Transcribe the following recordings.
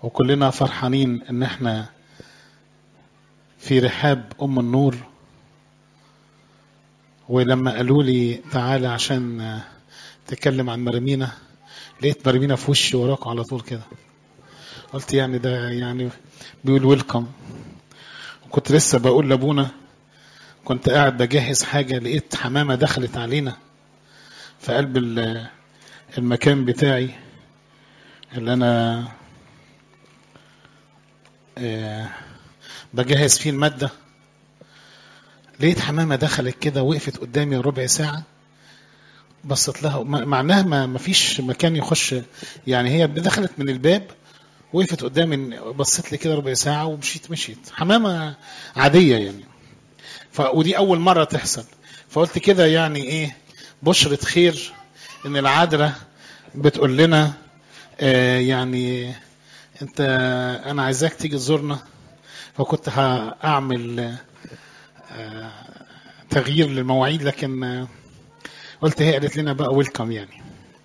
وكلنا فرحانين ان احنا في رحاب ام النور ولما قالوا لي تعالى عشان تتكلم عن مرمينا لقيت مرمينا في وشي وراكم على طول كده قلت يعني ده يعني بيقول ويلكم وكنت لسه بقول لابونا كنت قاعد بجهز حاجة لقيت حمامة دخلت علينا في قلب المكان بتاعي اللي أنا بجهز فيه المادة لقيت حمامة دخلت كده وقفت قدامي ربع ساعة بصت لها معناها ما ما فيش مكان يخش يعني هي دخلت من الباب وقفت قدامي بصت لي كده ربع ساعة ومشيت مشيت حمامة عادية يعني ف ودي أول مرة تحصل فقلت كده يعني إيه بشرة خير إن العذراء بتقول لنا آه يعني أنت أنا عايزاك تيجي تزورنا فكنت هأعمل آه تغيير للمواعيد لكن آه قلت هي قالت لنا بقى ويلكم يعني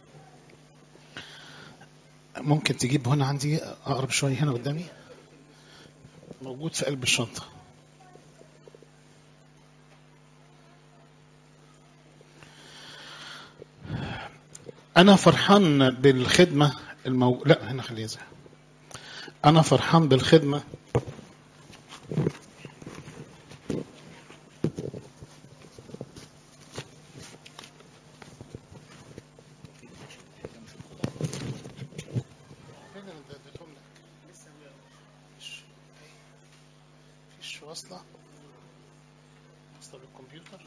ممكن تجيب هنا عندي اقرب شويه هنا قدامي موجود في قلب الشنطه انا فرحان بالخدمه المو... لا هنا خليها زي انا فرحان بالخدمه واصلة واصلة بالكمبيوتر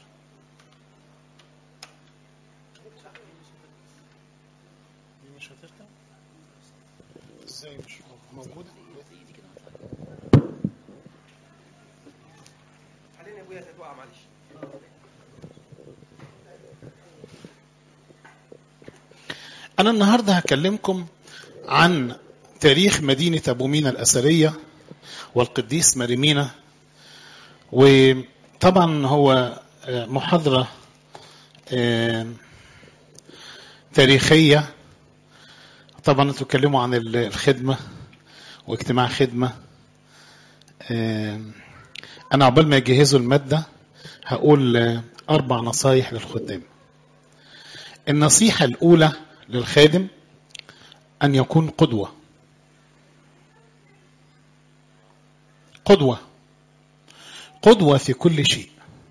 دي مش هتركب ازاي مش موجودة خليني ابويا تتوقع معلش أنا النهاردة هكلمكم عن تاريخ مدينة أبو مينا الأثرية والقديس مريمينا وطبعا هو محاضرة تاريخية طبعا انتوا تتكلموا عن الخدمة واجتماع خدمة أنا عقبال ما يجهزوا المادة هقول أربع نصايح للخدام النصيحة الأولى للخادم أن يكون قدوة قدوة قدوة في كل شيء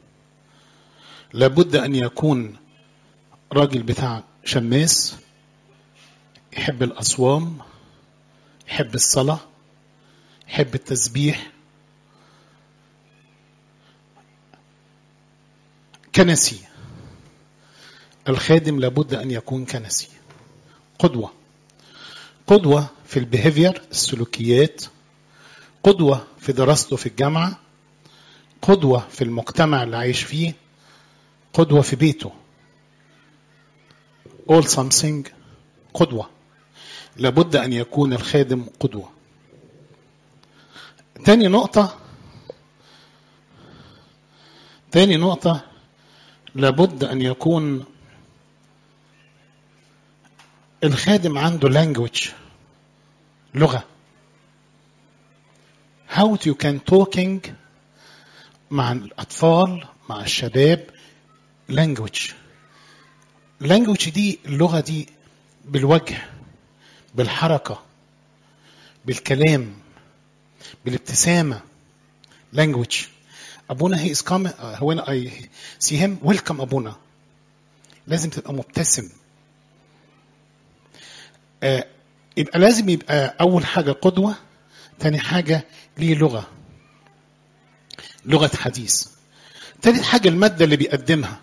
لابد أن يكون راجل بتاع شماس يحب الأصوام يحب الصلاة يحب التسبيح كنسي الخادم لابد أن يكون كنسي قدوة قدوة في البيهيفير السلوكيات قدوة في دراسته في الجامعة قدوة في المجتمع اللي عايش فيه قدوة في بيته all something قدوة لابد أن يكون الخادم قدوة تاني نقطة تاني نقطة لابد أن يكون الخادم عنده language لغة how you can talking مع الأطفال مع الشباب language language دي اللغة دي بالوجه بالحركة بالكلام بالابتسامة language أبونا هي is coming when I see him welcome أبونا لازم تبقى مبتسم آه يبقى لازم يبقى أول حاجة قدوة تاني حاجة ليه لغة لغة حديث تالت حاجة المادة اللي بيقدمها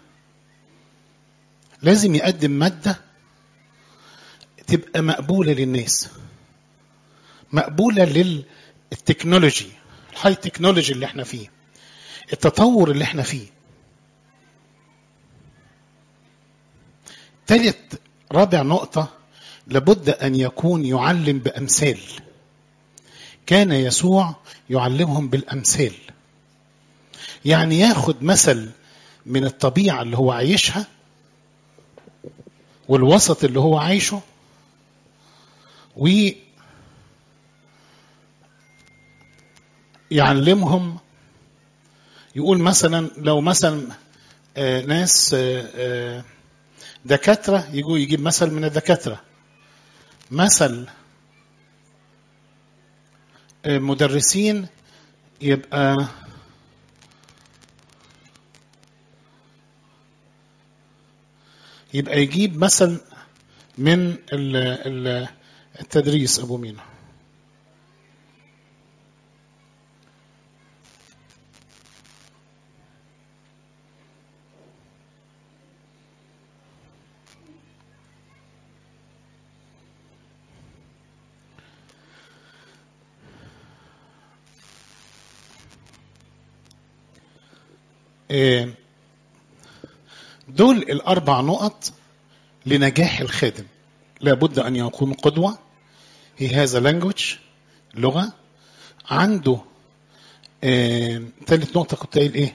لازم يقدم مادة تبقى مقبولة للناس مقبولة للتكنولوجي الهاي تكنولوجي اللي احنا فيه التطور اللي احنا فيه تالت رابع نقطة لابد أن يكون يعلم بأمثال كان يسوع يعلمهم بالأمثال يعني ياخد مثل من الطبيعة اللي هو عايشها والوسط اللي هو عايشه و يعلمهم يقول مثلا لو مثلا آه، ناس آه، آه، دكاترة يجوا يجيب مثل من الدكاترة مثل آه، مدرسين يبقى يبقى يجيب مثل من ال- ال- التدريس ابو مينا إيه، دول الأربع نقط لنجاح الخادم لابد أن يكون قدوة he has a language لغة عنده آه، ثالث نقطة كنت قايل إيه؟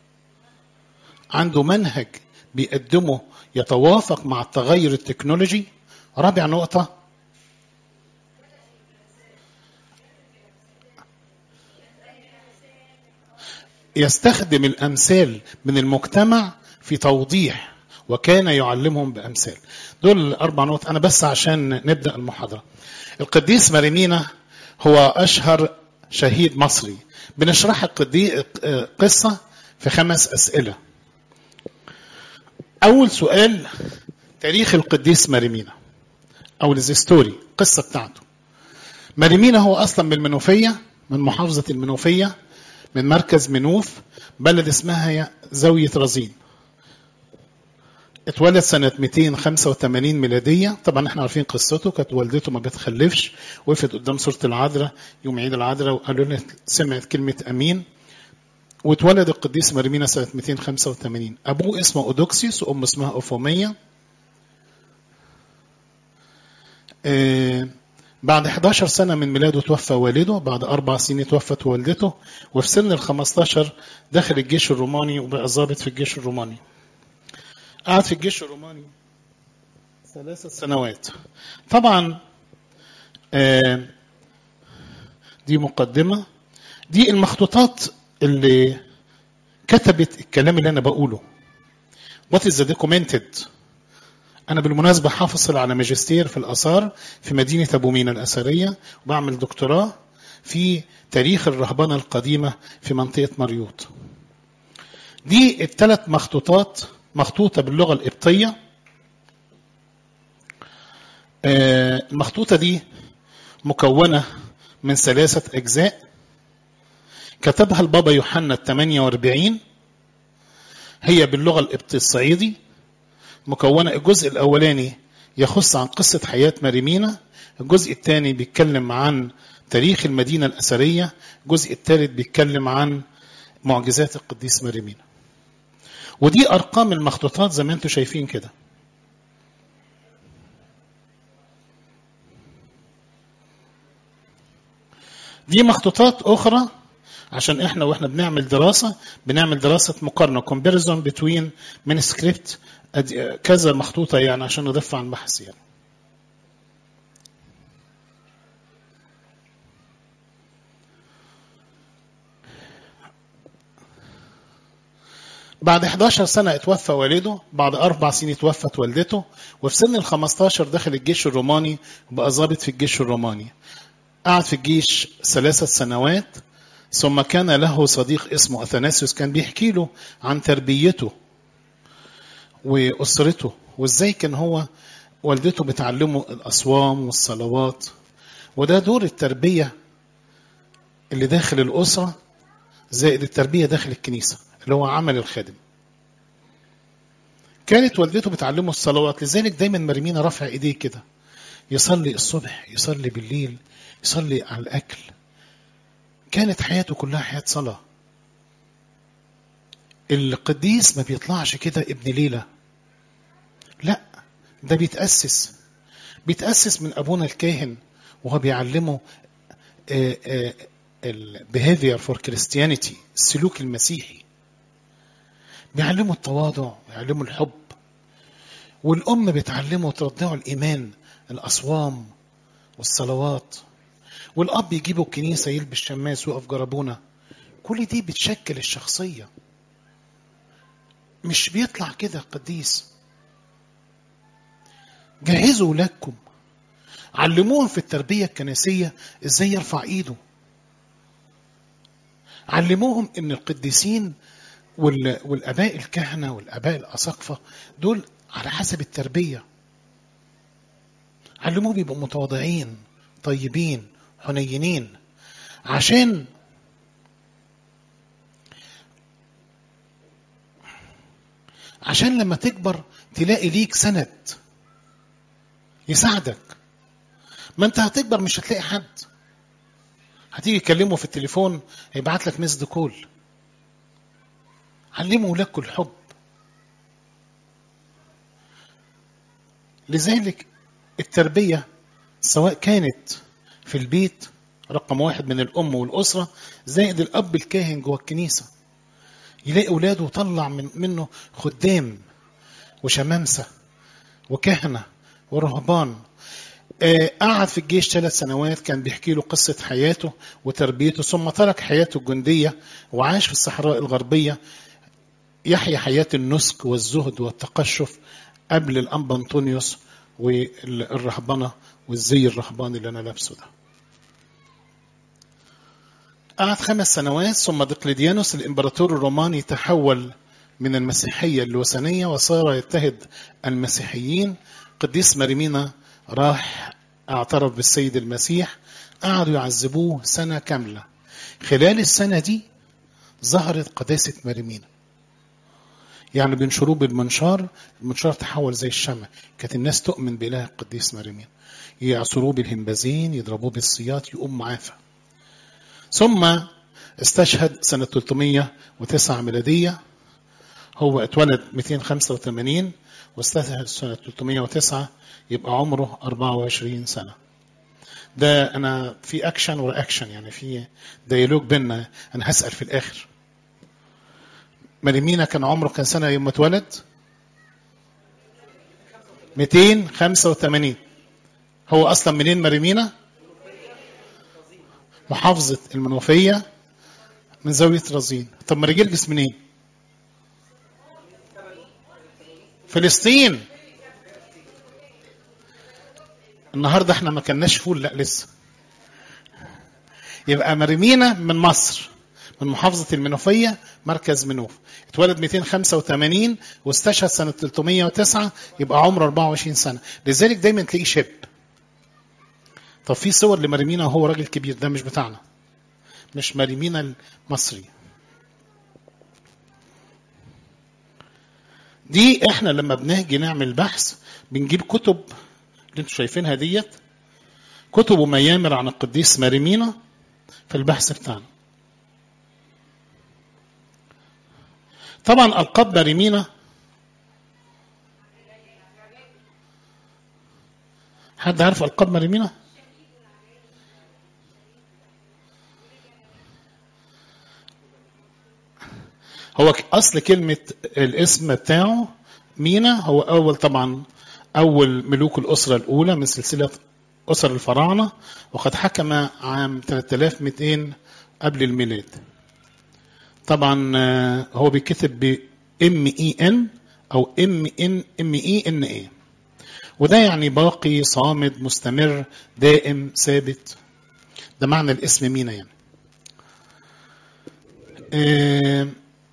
عنده منهج بيقدمه يتوافق مع التغير التكنولوجي رابع نقطة يستخدم الأمثال من المجتمع في توضيح وكان يعلمهم بأمثال دول الأربع نقط أنا بس عشان نبدأ المحاضرة القديس مارينينا هو أشهر شهيد مصري بنشرح القدي... قصة في خمس أسئلة أول سؤال تاريخ القديس ماريمينا أو الستوري القصة بتاعته ماريمينا هو أصلا من المنوفية من محافظة المنوفية من مركز منوف بلد اسمها زاوية رزين اتولد سنة 285 ميلادية طبعا احنا عارفين قصته كانت والدته ما بتخلفش وقفت قدام سورة العذراء يوم عيد العذراء وقالوا لها سمعت كلمة أمين واتولد القديس مرمينا سنة 285 أبوه اسمه أودوكسيوس وأمه اسمها أوفومية آه بعد 11 سنة من ميلاده توفى والده بعد أربع سنين توفت والدته وفي سن ال 15 دخل الجيش الروماني وبقى ضابط في الجيش الروماني قعد في الجيش الروماني ثلاثة سنوات طبعا آه دي مقدمة دي المخطوطات اللي كتبت الكلام اللي أنا بقوله What is the documented أنا بالمناسبة حافظ على ماجستير في الآثار في مدينة أبو مينا الأثرية وبعمل دكتوراه في تاريخ الرهبنة القديمة في منطقة مريوط دي الثلاث مخطوطات مخطوطة باللغة القبطية المخطوطة دي مكونة من ثلاثة أجزاء كتبها البابا يوحنا ال 48 هي باللغة القبطية الصعيدي مكونة الجزء الأولاني يخص عن قصة حياة ماريمينا الجزء الثاني بيتكلم عن تاريخ المدينة الأثرية الجزء الثالث بيتكلم عن معجزات القديس ماريمينا ودي أرقام المخطوطات زي ما انتم شايفين كده دي مخطوطات أخرى عشان احنا واحنا بنعمل دراسة بنعمل دراسة مقارنة comparison between manuscript كذا مخطوطة يعني عشان نضيف عن بحث يعني بعد 11 سنة اتوفى والده بعد أربع سنين توفت والدته وفي سن ال 15 دخل الجيش الروماني وبقى ضابط في الجيش الروماني قعد في الجيش ثلاثة سنوات ثم كان له صديق اسمه أثناسيوس كان بيحكي له عن تربيته وأسرته وإزاي كان هو والدته بتعلمه الأصوام والصلوات وده دور التربية اللي داخل الأسرة زائد التربية داخل الكنيسة اللي هو عمل الخادم كانت والدته بتعلمه الصلوات لذلك دايما مرمينا رافع ايديه كده يصلي الصبح يصلي بالليل يصلي على الأكل كانت حياته كلها حياة صلاة القديس ما بيطلعش كده ابن ليلة لا ده بيتأسس بيتأسس من أبونا الكاهن وهو بيعلمه البيهيفير فور كريستيانيتي السلوك المسيحي بيعلمه التواضع بيعلمه الحب والأم بتعلمه ترضعه الإيمان الأصوام والصلوات والاب يجيبه الكنيسه يلبس شماس ويقف جربونه كل دي بتشكل الشخصيه مش بيطلع كده قديس جهزوا ولادكم علموهم في التربيه الكنسيه ازاي يرفع ايده علموهم ان القديسين وال- والاباء الكهنه والاباء الاساقفه دول على حسب التربيه علموهم يبقوا متواضعين طيبين حنينين عشان عشان لما تكبر تلاقي ليك سند يساعدك ما انت هتكبر مش هتلاقي حد هتيجي تكلمه في التليفون هيبعت لك مسد كول علموا ولادكم الحب لذلك التربية سواء كانت في البيت رقم واحد من الأم والأسرة زائد الأب الكاهن جوه الكنيسة يلاقي أولاده طلع من منه خدام وشمامسة وكهنة ورهبان آه، قعد في الجيش ثلاث سنوات كان بيحكي له قصة حياته وتربيته ثم ترك حياته الجندية وعاش في الصحراء الغربية يحيا حياة النسك والزهد والتقشف قبل الأنبا أنطونيوس والرهبنة والزي الرهباني اللي أنا لابسه ده قعد خمس سنوات ثم دقلديانوس الإمبراطور الروماني تحول من المسيحية الوثنية وصار يضطهد المسيحيين قديس مريمينا راح اعترف بالسيد المسيح قعدوا يعذبوه سنة كاملة خلال السنة دي ظهرت قداسة مريمينا يعني بينشروه بالمنشار المنشار تحول زي الشمع كانت الناس تؤمن بإله القديس مريمين يعصروه بالهمبازين يضربوه بالسياط يقوم معافى ثم استشهد سنة 309 ميلادية هو اتولد 285 واستشهد سنة 309 يبقى عمره 24 سنة ده أنا في أكشن ورياكشن يعني في ديالوج بينا أنا هسأل في الآخر مريمينا كان عمره كان سنة يوم ما اتولد 285 هو أصلا منين مريمينا محافظة المنوفية من زاوية رزين طب ما رجلجس منين فلسطين النهارده احنا ما كناش فول لا لسه يبقى مريمينا من مصر من محافظة المنوفية مركز منوف اتولد 285 واستشهد سنة 309 يبقى عمره 24 سنة لذلك دايما تلاقيه شاب طب في صور لمريمينا وهو راجل كبير ده مش بتاعنا مش مريمينا المصري دي احنا لما بنيجي نعمل بحث بنجيب كتب اللي انتوا شايفينها ديت كتب وميامر عن القديس مريمينا في البحث بتاعنا طبعا القاب مريمينا حد عارف القاب مريمينا هو اصل كلمه الاسم بتاعه مينا هو اول طبعا اول ملوك الاسره الاولى من سلسله اسر الفراعنه وقد حكم عام 3200 قبل الميلاد طبعا هو بيكتب ب ام اي ان او ام ان ام اي ان اي وده يعني باقي صامد مستمر دائم ثابت ده معنى الاسم مينا يعني آه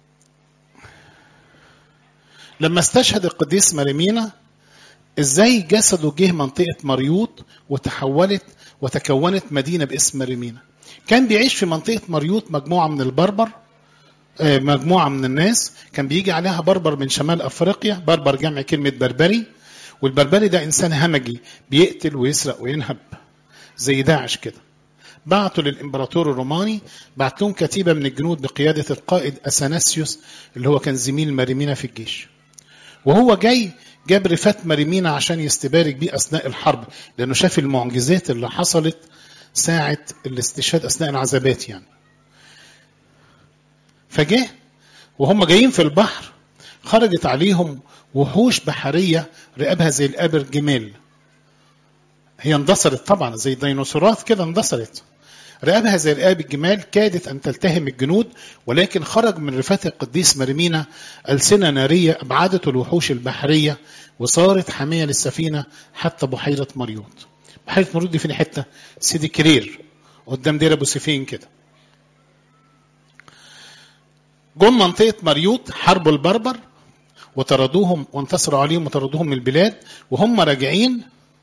لما استشهد القديس مريمينا ازاي جسده جه منطقة مريوط وتحولت وتكونت مدينة باسم مريمينا كان بيعيش في منطقة مريوط مجموعة من البربر مجموعة من الناس كان بيجي عليها بربر من شمال أفريقيا بربر جمع كلمة بربري والبربري ده إنسان همجي بيقتل ويسرق وينهب زي داعش كده بعتوا للإمبراطور الروماني بعت لهم كتيبة من الجنود بقيادة القائد أثناسيوس اللي هو كان زميل مريمينا في الجيش وهو جاي جاب رفات مريمينا عشان يستبارك بيه أثناء الحرب لأنه شاف المعجزات اللي حصلت ساعة الاستشهاد أثناء العذابات يعني فجه وهم جايين في البحر خرجت عليهم وحوش بحرية رقابها زي الآبر جمال هي اندثرت طبعا زي الديناصورات كده اندثرت رقابها زي رقاب الجمال كادت أن تلتهم الجنود ولكن خرج من رفات القديس مرمينا ألسنة نارية أبعدت الوحوش البحرية وصارت حامية للسفينة حتى بحيرة مريوط بحيرة مريوط دي فين حتة سيدي كرير قدام دير أبو سيفين كده جم منطقة مريوط حربوا البربر وطردوهم وانتصروا عليهم وطردوهم من البلاد وهم راجعين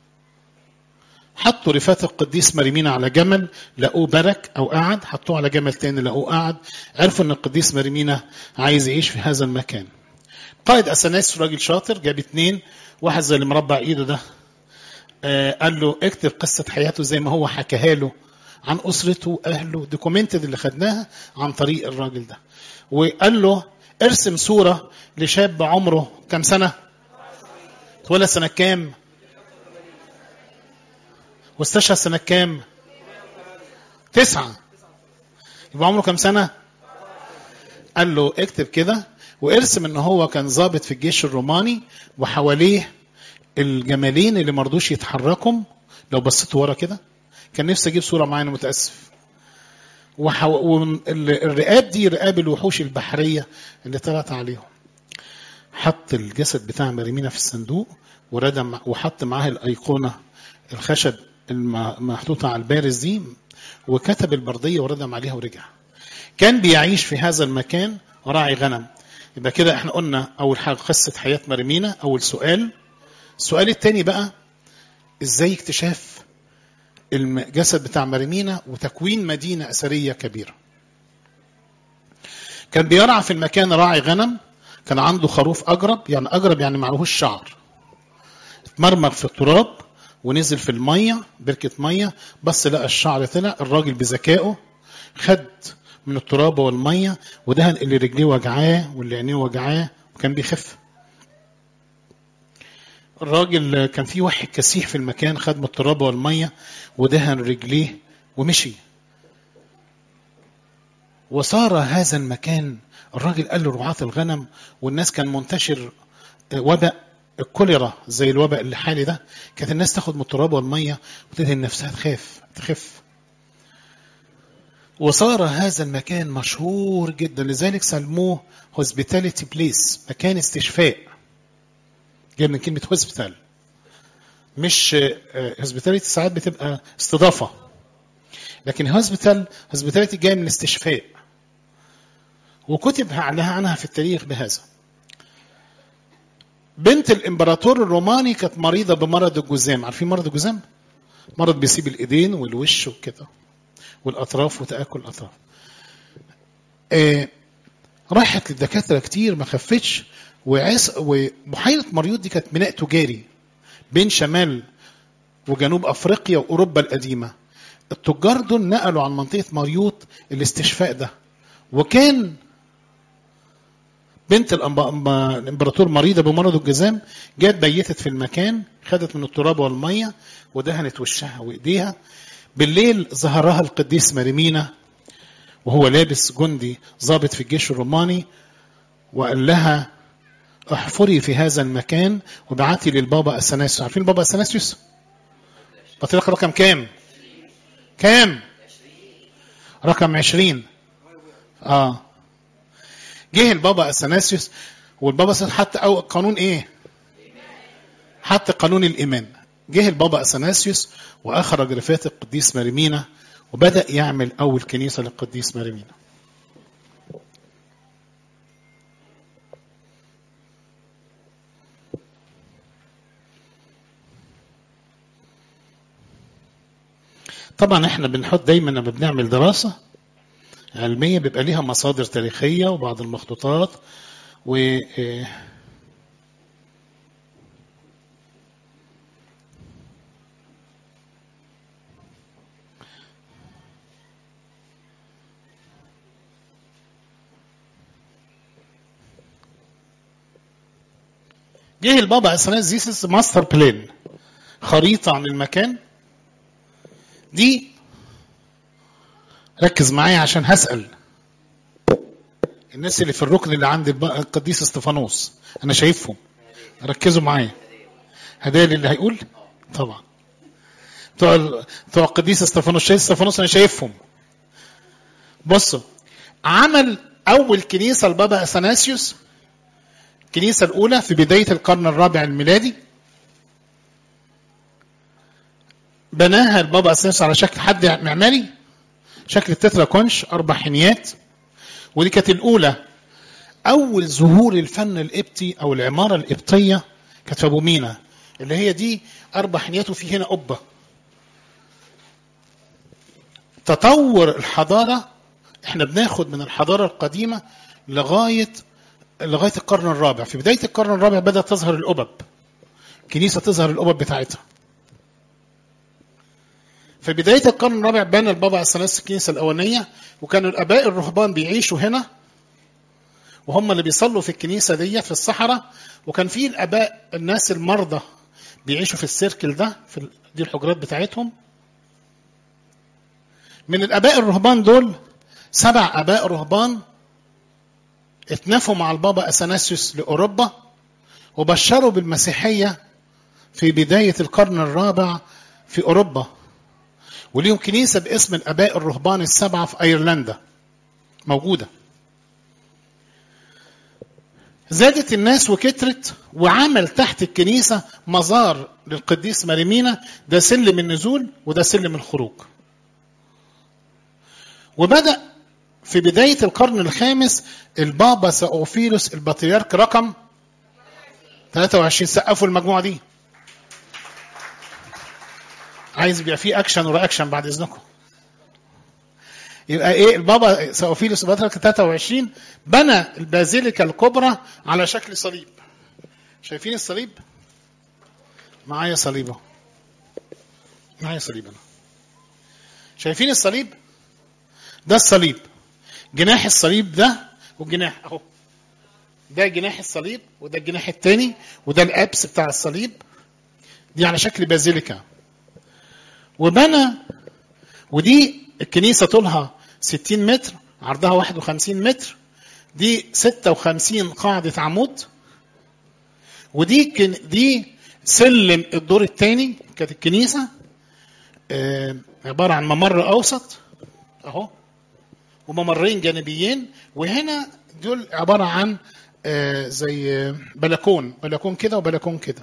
حطوا رفات القديس مريمين على جمل لقوه برك او قعد حطوه على جمل تاني لقوه قعد عرفوا ان القديس مريمينا عايز يعيش في هذا المكان قائد اثناس راجل شاطر جاب اتنين واحد زي اللي مربع ايده ده آه قال له اكتب قصه حياته زي ما هو حكاها له عن اسرته واهله دوكيومنتد اللي خدناها عن طريق الراجل ده وقال له ارسم صوره لشاب عمره كام سنه اتولد سنه كام واستشهد سنة كام؟ تسعة يبقى عمره كام سنة؟ قال له اكتب كده وارسم ان هو كان ضابط في الجيش الروماني وحواليه الجمالين اللي مرضوش يتحركوا لو بصيت ورا كده كان نفسي اجيب صورة معايا انا متاسف وحو... والرقاب دي رقاب الوحوش البحرية اللي طلعت عليهم حط الجسد بتاع مريمينا في الصندوق وردم وحط معاه الايقونه الخشب المحطوطة على البارز دي وكتب البردية وردم عليها ورجع كان بيعيش في هذا المكان راعي غنم يبقى كده احنا قلنا أول حاجة قصة حياة مريمينا أول سؤال السؤال الثاني بقى ازاي اكتشاف الجسد بتاع مريمينا وتكوين مدينة أثرية كبيرة كان بيرعى في المكان راعي غنم كان عنده خروف أجرب يعني أجرب يعني معلهوش شعر اتمرمر في التراب ونزل في المية بركة مية بس لقى الشعر طلع الراجل بذكائه خد من التراب والمية ودهن اللي رجليه وجعاه واللي عينيه وجعاه وكان بيخف الراجل كان في واحد كسيح في المكان خد من التراب والمية ودهن رجليه ومشي وصار هذا المكان الراجل قال له رعاة الغنم والناس كان منتشر وباء الكوليرا زي الوباء اللي حالي ده كانت الناس تاخد من التراب والميه وتدهن نفسها تخاف تخف وصار هذا المكان مشهور جدا لذلك سموه هوسبيتاليتي بليس مكان استشفاء جاي من كلمه هوسبيتال مش هوسبيتاليتي ساعات بتبقى استضافه لكن هوسبيتال هوسبيتاليتي جاي من استشفاء وكتب عنها عنها في التاريخ بهذا بنت الامبراطور الروماني كانت مريضه بمرض الجذام عارفين مرض الجذام مرض بيسيب الايدين والوش وكده والاطراف وتاكل الاطراف آه راحت للدكاتره كتير ما خفتش وعس وبحيره مريوط دي كانت ميناء تجاري بين شمال وجنوب افريقيا واوروبا القديمه التجار دول نقلوا عن منطقه مريوط الاستشفاء ده وكان بنت الامبراطور مريضه بمرض الجذام جت بيتت في المكان خدت من التراب والميه ودهنت وشها وايديها بالليل ظهرها القديس مريمينا وهو لابس جندي ضابط في الجيش الروماني وقال لها احفري في هذا المكان وبعتي للبابا اثناسيوس عارفين البابا اثناسيوس؟ بطريق رقم كام؟ كام؟ رقم عشرين اه جه البابا اثناسيوس والبابا حتى أو قانون ايه؟ حتى قانون الايمان جه البابا اثناسيوس واخرج رفات القديس مريمينا وبدا يعمل اول كنيسه للقديس مريمينا طبعا احنا بنحط دايما لما بنعمل دراسه علميه بيبقى ليها مصادر تاريخيه وبعض المخطوطات و جه البابا اثناس زيسس ماستر بلان خريطه عن المكان دي ركز معايا عشان هسأل الناس اللي في الركن اللي عند القديس استفانوس انا شايفهم ركزوا معايا هدايا اللي هيقول طبعا بتوع ال- بتوع القديس استفانوس شايف استفانوس انا شايفهم بصوا عمل اول كنيسه لبابا اثناسيوس الكنيسه الاولى في بدايه القرن الرابع الميلادي بناها البابا اثناسيوس على شكل حد معماري شكل التترا كونش اربع حنيات ودي كانت الاولى اول ظهور الفن القبطي او العماره القبطيه كانت في ابو مينا اللي هي دي اربع حنيات وفي هنا قبه تطور الحضاره احنا بناخد من الحضاره القديمه لغايه لغايه القرن الرابع في بدايه القرن الرابع بدات تظهر القبب كنيسه تظهر القبب بتاعتها في بدايه القرن الرابع بنى البابا الثلاث الكنيسه الاولانيه وكانوا الاباء الرهبان بيعيشوا هنا وهم اللي بيصلوا في الكنيسه دي في الصحراء وكان في الاباء الناس المرضى بيعيشوا في السيركل ده في ال- دي الحجرات بتاعتهم من الاباء الرهبان دول سبع اباء رهبان اتنافوا مع البابا اثناسيوس لاوروبا وبشروا بالمسيحيه في بدايه القرن الرابع في اوروبا وليهم كنيسه باسم الاباء الرهبان السبعه في ايرلندا موجوده زادت الناس وكترت وعمل تحت الكنيسة مزار للقديس مريمينا ده سلم النزول وده سلم الخروج وبدأ في بداية القرن الخامس البابا سأوفيلوس البطريرك رقم 23 سقفوا المجموعة دي عايز يبقى فيه اكشن ورياكشن بعد اذنكم يبقى ايه البابا سأوفيلوس البطريرك 23 بنى البازيليكا الكبرى على شكل صليب شايفين الصليب معايا صليب اهو معايا صليب انا شايفين الصليب ده الصليب جناح الصليب ده والجناح اهو ده جناح الصليب وده الجناح التاني وده الابس بتاع الصليب دي على شكل بازيليكا وبنى ودي الكنيسة طولها 60 متر عرضها 51 متر دي 56 قاعدة عمود ودي كن دي سلم الدور الثاني كانت الكنيسة آه، عبارة عن ممر أوسط أهو وممرين جانبيين وهنا دول عبارة عن آه، زي آه، بلكون بلكون كده وبلكون كده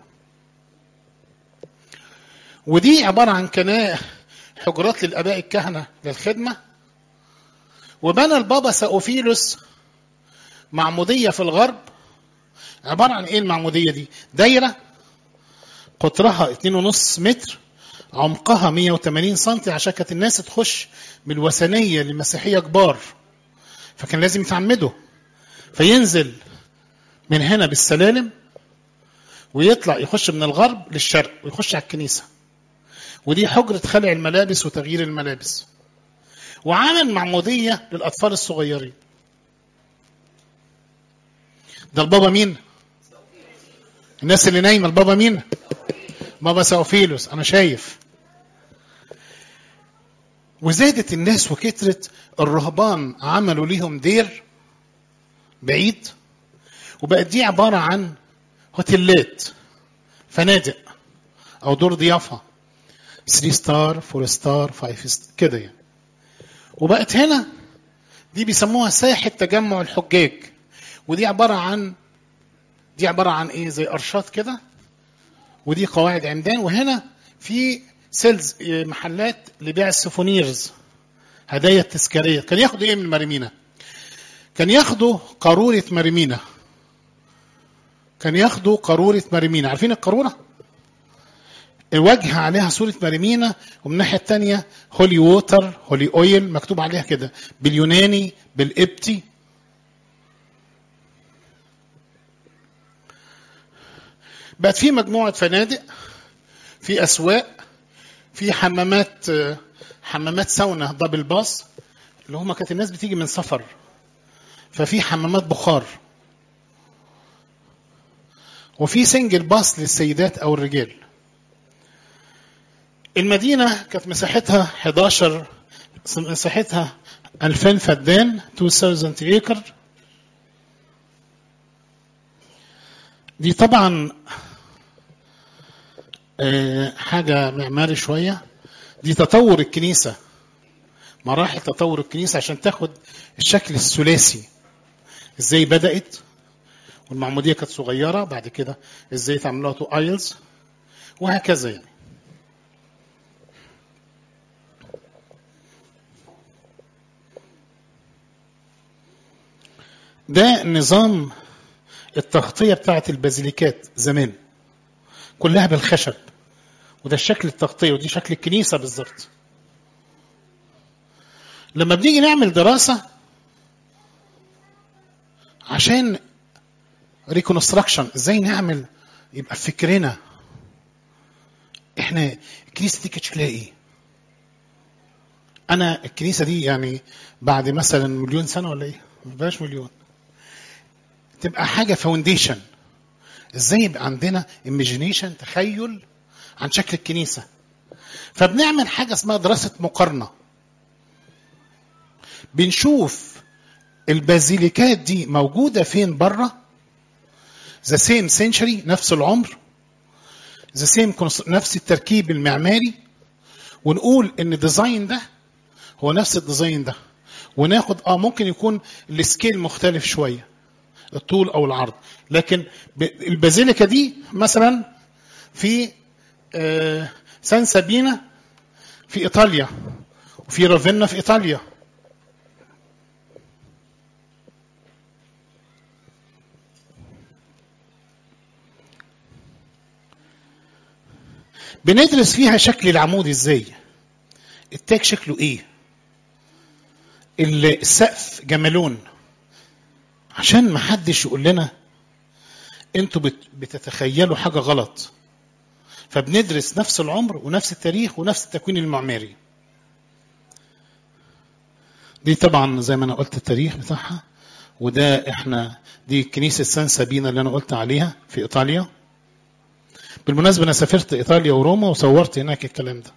ودي عبارة عن كنائح حجرات للآباء الكهنة للخدمة وبنى البابا سأوفيلوس معمودية في الغرب عبارة عن ايه المعمودية دي دايرة قطرها 2.5 متر عمقها 180 سم عشان كانت الناس تخش من الوثنية للمسيحية كبار فكان لازم يتعمدوا فينزل من هنا بالسلالم ويطلع يخش من الغرب للشرق ويخش على الكنيسة ودي حجرة خلع الملابس وتغيير الملابس وعمل معمودية للأطفال الصغيرين ده البابا مين الناس اللي نايمة البابا مين بابا ساوفيلوس أنا شايف وزادت الناس وكترت الرهبان عملوا ليهم دير بعيد وبقت دي عبارة عن هوتيلات فنادق أو دور ضيافة 3 ستار 4 ستار 5 ستار كده يعني وبقت هنا دي بيسموها ساحة تجمع الحجاج ودي عبارة عن دي عبارة عن ايه زي أرشات كده ودي قواعد عمدان وهنا في سيلز محلات لبيع السفونيرز هدايا التذكارية كان ياخدوا ايه من مريمينا كان ياخدوا قارورة مريمينا كان ياخدوا قارورة مريمينا عارفين القارورة الوجه عليها صورة مريمينا ومن الناحية التانية هولي ووتر هولي اويل مكتوب عليها كده باليوناني بالقبطي بقت في مجموعة فنادق في أسواق في حمامات حمامات ساونا دبل باص اللي هما كانت الناس بتيجي من سفر ففي حمامات بخار وفي سنجل باص للسيدات أو الرجال المدينة كانت مساحتها 11 مساحتها 2000 فدان 2000 ايكر دي طبعا آه، حاجة معماري شوية دي تطور الكنيسة مراحل تطور الكنيسة عشان تاخد الشكل الثلاثي ازاي بدأت والمعمودية كانت صغيرة بعد كده ازاي تعملوها تو ايلز وهكذا يعني ده نظام التغطية بتاعت البازيليكات زمان كلها بالخشب وده شكل التغطية ودي شكل الكنيسة بالظبط لما بنيجي نعمل دراسة عشان ريكونستراكشن ازاي نعمل يبقى في فكرنا احنا الكنيسه دي كانت شكلها ايه؟ انا الكنيسه دي يعني بعد مثلا مليون سنه ولا ايه؟ ما بلاش مليون تبقى حاجه فاونديشن ازاي يبقى عندنا ايميجينيشن تخيل عن شكل الكنيسه فبنعمل حاجه اسمها دراسه مقارنه بنشوف البازيليكات دي موجوده فين بره ذا سيم سنشري نفس العمر ذا سيم نفس التركيب المعماري ونقول ان الديزاين ده هو نفس الديزاين ده وناخد اه ممكن يكون السكيل مختلف شويه الطول او العرض لكن البازيليكا دي مثلا في آه سان سابينا في ايطاليا وفي رافينا في ايطاليا بندرس فيها شكل العمود ازاي التاج شكله ايه السقف جمالون عشان ما حدش يقول لنا انتوا بتتخيلوا حاجه غلط فبندرس نفس العمر ونفس التاريخ ونفس التكوين المعماري دي طبعا زي ما انا قلت التاريخ بتاعها وده احنا دي كنيسه سان سابينا اللي انا قلت عليها في ايطاليا بالمناسبة أنا سافرت إيطاليا وروما وصورت هناك الكلام ده.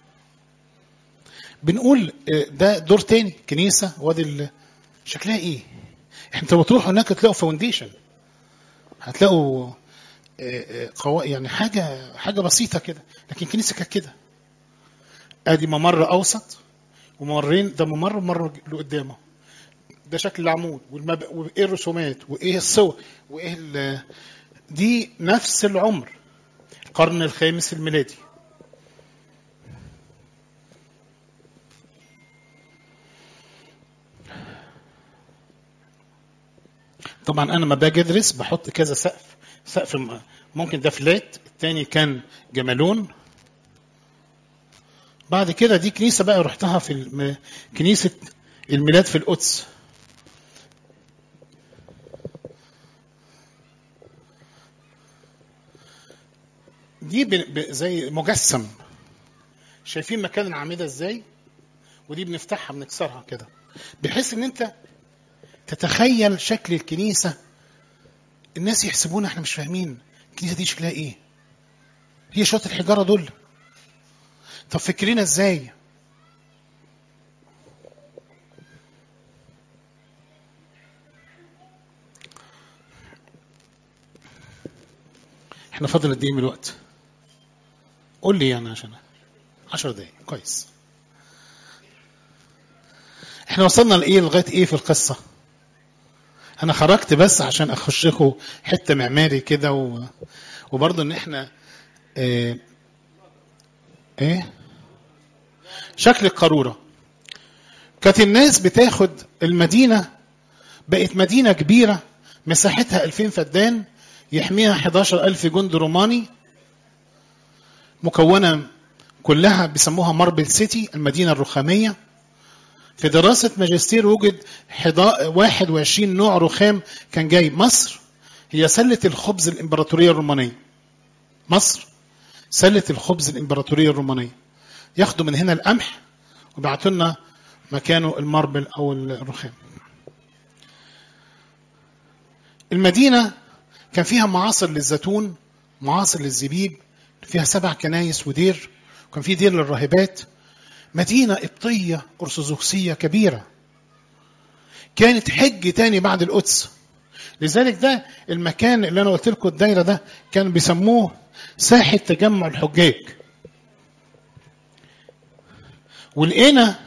بنقول ده دور تاني كنيسة وادي شكلها إيه؟ أنت بتروح هناك تلاقوا فاونديشن. هتلاقوا قوا يعني حاجة حاجة بسيطة كده، لكن كنيسة كانت كده. أدي ممر أوسط وممرين ده ممر وممر لقدامه. ده شكل العمود والمب... وايه الرسومات وايه الصور وايه ال... دي نفس العمر القرن الخامس الميلادي طبعا انا لما باجي ادرس بحط كذا سقف سقف ممكن ده فلات الثاني كان جمالون بعد كده دي كنيسه بقى رحتها في الم... كنيسه الميلاد في القدس دي ب... ب... زي مجسم شايفين مكان العميدة ازاي ودي بنفتحها بنكسرها كده بحيث ان انت تتخيل شكل الكنيسة الناس يحسبونا احنا مش فاهمين الكنيسة دي شكلها ايه هي شوية الحجارة دول طب فكرنا ازاي احنا فاضل قد ايه من الوقت قول لي يعني عشان عشر دقايق كويس احنا وصلنا لايه لغايه ايه في القصه انا خرجت بس عشان اخش لكم حته معماري كده و... وبرضه ان احنا ايه, ايه شكل القاروره كانت الناس بتاخد المدينه بقت مدينه كبيره مساحتها 2000 فدان يحميها 11000 جند روماني مكونة كلها بيسموها ماربل سيتي المدينة الرخامية في دراسة ماجستير وجد 21 نوع رخام كان جاي مصر هي سلة الخبز الإمبراطورية الرومانية مصر سلة الخبز الإمبراطورية الرومانية ياخدوا من هنا القمح ويبعتوا لنا مكانه الماربل أو الرخام المدينة كان فيها معاصر للزيتون معاصر للزبيب فيها سبع كنايس ودير وكان في دير للراهبات مدينة قبطية أرثوذكسية كبيرة كانت حج تاني بعد القدس لذلك ده المكان اللي أنا قلت لكم الدايرة ده كان بيسموه ساحة تجمع الحجاج ولقينا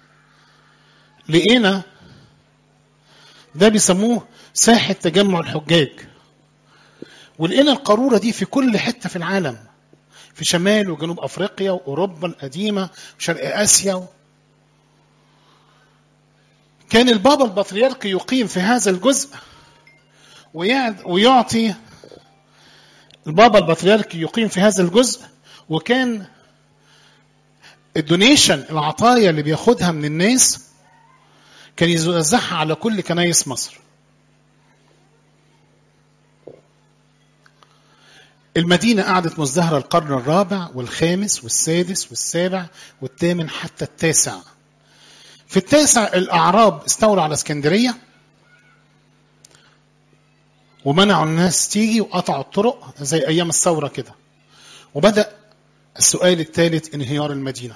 لقينا ده بيسموه ساحة تجمع الحجاج ولقينا القارورة دي في كل حتة في العالم في شمال وجنوب أفريقيا وأوروبا القديمة وشرق آسيا كان البابا البطريرك يقيم في هذا الجزء ويعد- ويعطي البابا البطريرك يقيم في هذا الجزء وكان الدونيشن العطايا اللي بياخدها من الناس كان يوزعها على كل كنايس مصر المدينة قعدت مزدهرة القرن الرابع والخامس والسادس والسابع والثامن حتى التاسع في التاسع الأعراب استولوا على اسكندرية ومنعوا الناس تيجي وقطعوا الطرق زي أيام الثورة كده وبدأ السؤال الثالث انهيار المدينة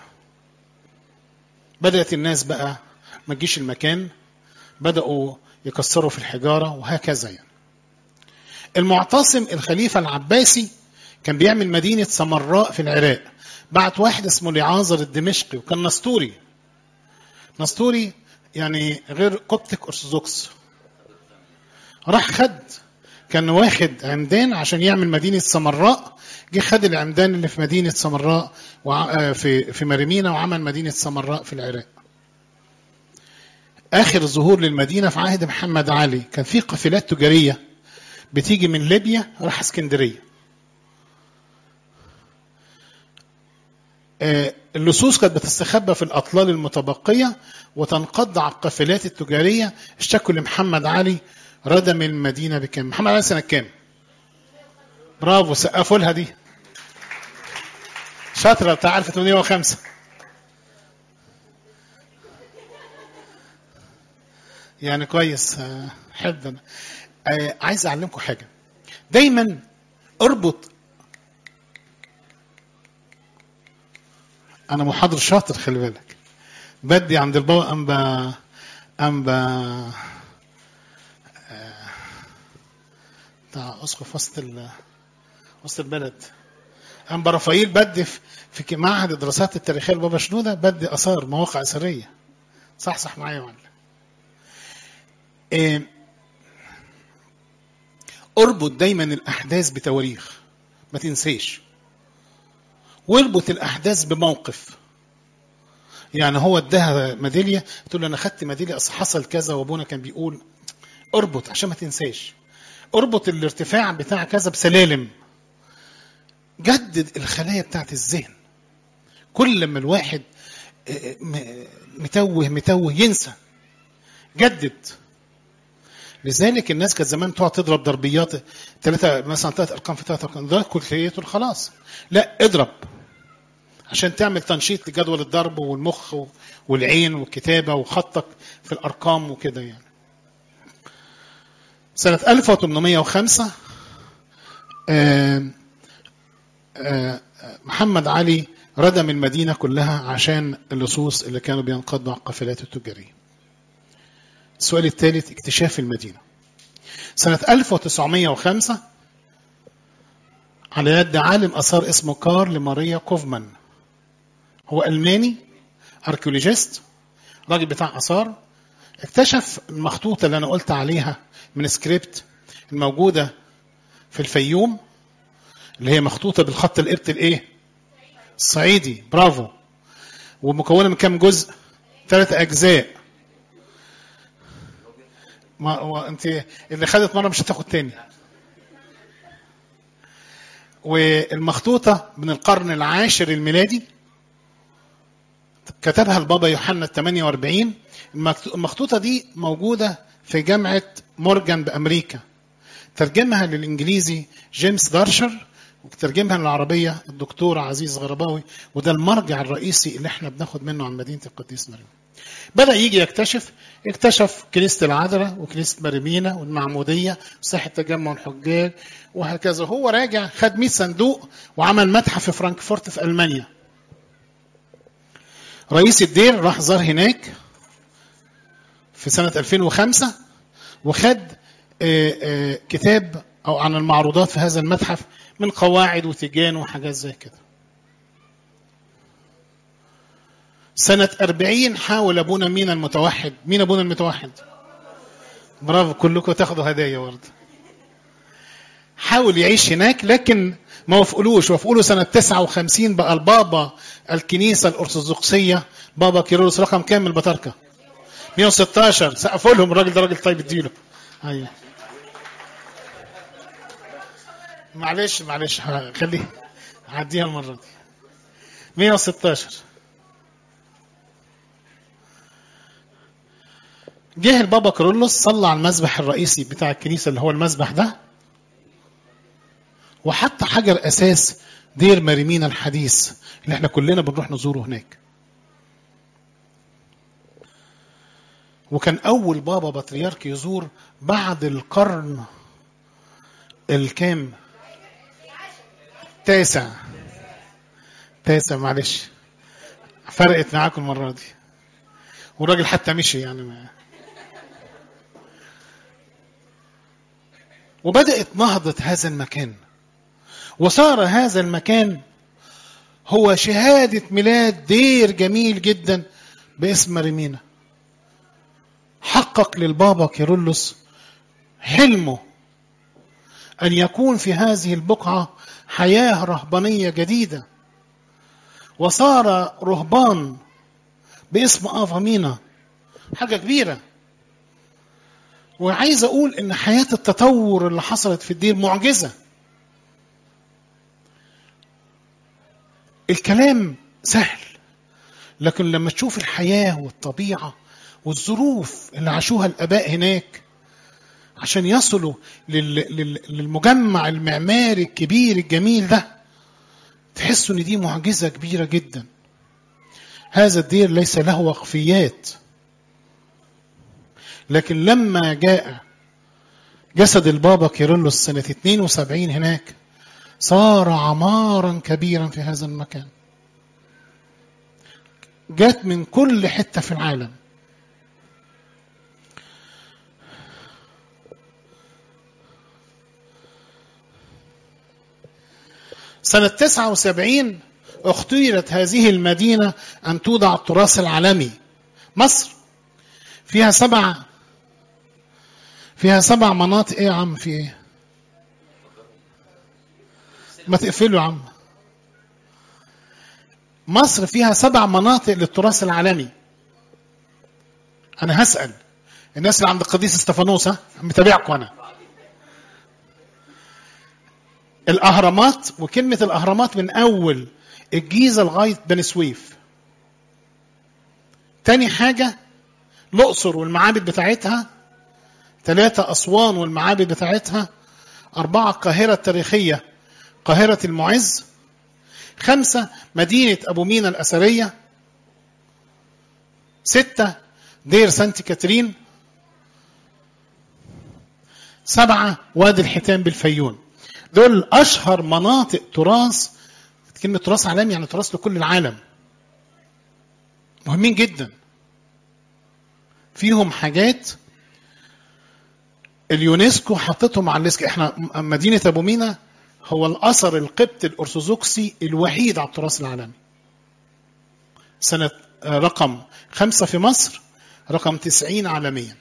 بدأت الناس بقى ما تجيش المكان بدأوا يكسروا في الحجارة وهكذا يعني المعتصم الخليفة العباسي كان بيعمل مدينة سمراء في العراق بعت واحد اسمه لعازر الدمشقي وكان نسطوري نسطوري يعني غير كوبتك أرثوذكس راح خد كان واخد عمدان عشان يعمل مدينة سمراء جه خد العمدان اللي في مدينة سمراء وع- آه، في في مريمينا وعمل مدينة سمراء في العراق آخر ظهور للمدينة في عهد محمد علي كان في قافلات تجارية بتيجي من ليبيا راح اسكندرية آه، اللصوص كانت بتستخبى في الأطلال المتبقية وتنقض على القافلات التجارية اشتكوا لمحمد علي ردم المدينة بكام محمد علي سنة كام برافو سقفوا لها دي شاطرة بتاع 1805 يعني كويس آه، حب أنا. آه، عايز أعلمكم حاجة دايما اربط أنا محاضر شاطر خلي بالك بدي عند البابا أنبا أنبا بتاع اسقف وسط ال- وسط البلد انبا رفايل بدي في في ك- معهد الدراسات التاريخيه لبابا شنوده بدي اثار مواقع اثريه صح صح معايا يا معلم إيه، اربط دايما الاحداث بتواريخ ما تنساش واربط الاحداث بموقف يعني هو اداها ميداليه تقول له انا خدت ميداليه اصل حصل كذا وابونا كان بيقول اربط عشان ما تنساش اربط الارتفاع بتاع كذا بسلالم جدد الخلايا بتاعت الذهن كل لما الواحد آه، م- متوه متوه ينسى جدد لذلك الناس كانت زمان تقعد تضرب ضربيات ثلاثة مثلا ثلاث ارقام في ثلاث ارقام ده كليته خلاص لا اضرب عشان تعمل تنشيط لجدول الضرب والمخ والعين والكتابة وخطك في الارقام وكده يعني سنة 1805 آه، آه، محمد علي ردم المدينة كلها عشان اللصوص اللي كانوا بينقضوا على القافلات التجارية. السؤال الثالث اكتشاف المدينة. سنة 1905 على يد عالم آثار اسمه كارل ماريا كوفمان. هو ألماني أركيولوجيست راجل بتاع آثار اكتشف المخطوطة اللي أنا قلت عليها من سكريبت الموجودة في الفيوم اللي هي مخطوطة بالخط القبط الإيه؟ الصعيدي برافو ومكونة من كام جزء؟ ثلاث أجزاء ما ما انت اللي خدت مره مش هتاخد تاني والمخطوطه من القرن العاشر الميلادي كتبها البابا يوحنا ال 48 المكت- المخطوطه دي موجوده في جامعه مورجان بامريكا ترجمها للانجليزي جيمس دارشر وترجمها للعربيه الدكتور عزيز غرباوي وده المرجع الرئيسي اللي احنا بناخد منه عن مدينه القديس مريم بدأ يجي يكتشف اكتشف كنيسة العذراء وكنيسة مريمينا والمعمودية وساحة تجمع الحجاج وهكذا هو راجع خد 100 صندوق وعمل متحف في فرانكفورت في ألمانيا رئيس الدير راح زار هناك في سنة 2005 وخد آه، آه، كتاب أو عن المعروضات في هذا المتحف من قواعد وتيجان وحاجات زي كده سنة أربعين حاول أبونا مين المتوحد مين أبونا المتوحد برافو كلكم تاخدوا هدايا برضه حاول يعيش هناك لكن ما وافقلوش وافقوا سنة 59 بقى البابا الكنيسة الأرثوذكسية بابا كيرلس رقم كام من البطاركة 116 سقفوا لهم الراجل ده راجل طيب اديله ايوه معلش معلش خليه هعديها المرة دي 116 جه البابا كيرلس صلى على المذبح الرئيسي بتاع الكنيسة اللي هو المذبح ده وحط حجر أساس دير مريمينا الحديث اللي احنا كلنا بنروح نزوره هناك وكان أول بابا بطريرك يزور بعد القرن الكام تاسع تاسع معلش فرقت معاكم المرة دي والراجل حتى مشي يعني ما. وبدأت نهضة هذا المكان وصار هذا المكان هو شهادة ميلاد دير جميل جدا باسم مريمينا حقق للبابا كيرلس حلمه أن يكون في هذه البقعة حياة رهبانية جديدة وصار رهبان باسم آفا مينا حاجة كبيرة وعايز أقول إن حياة التطور اللي حصلت في الدير معجزة الكلام سهل لكن لما تشوف الحياة والطبيعة والظروف اللي عاشوها الآباء هناك عشان يصلوا للمجمع المعماري الكبير الجميل ده تحسوا ان دي معجزة كبيرة جدا هذا الدير ليس له وقفيات لكن لما جاء جسد البابا كيرلس سنة 72 هناك صار عمارا كبيرا في هذا المكان جات من كل حتة في العالم سنة 79 اختيرت هذه المدينة أن توضع التراث العالمي مصر فيها سبع فيها سبع مناطق ايه يا عم في ايه ما تقفلوا يا عم مصر فيها سبع مناطق للتراث العالمي انا هسأل الناس اللي عند القديس استفانوس ها متابعكم انا الاهرامات وكلمه الاهرامات من اول الجيزه لغايه بني سويف تاني حاجه الاقصر والمعابد بتاعتها ثلاثه اسوان والمعابد بتاعتها اربعه القاهره التاريخيه قاهره المعز خمسه مدينه ابو مينا الاثريه سته دير سانت كاترين سبعه وادي الحيتان بالفيوم دول اشهر مناطق تراث كلمه تراث عالمي يعني تراث لكل العالم مهمين جدا فيهم حاجات اليونسكو حطتهم على الليست احنا مدينه ابو مينا هو الاثر القبطي الارثوذكسي الوحيد على التراث العالمي سنه رقم خمسة في مصر رقم تسعين عالميا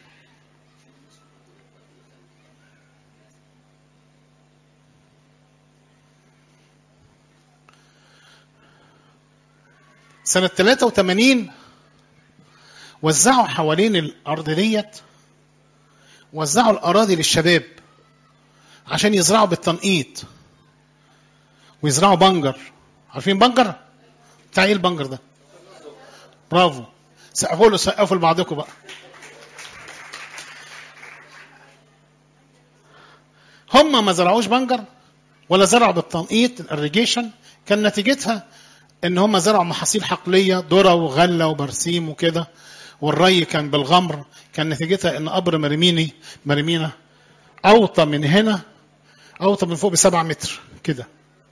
سنة 83 وزعوا حوالين الأرض ديت وزعوا الأراضي للشباب عشان يزرعوا بالتنقيط ويزرعوا بنجر عارفين بنجر؟ بتاع ايه البنجر ده؟ برافو سقفوا له سقفوا لبعضكم بقى هم ما زرعوش بنجر ولا زرعوا بالتنقيط الاريجيشن كان نتيجتها ان هم زرعوا محاصيل حقليه ذره وغله وبرسيم وكده والري كان بالغمر كان نتيجتها ان قبر مريميني مريمينا اوطى من هنا اوطى من فوق بسبعة متر كده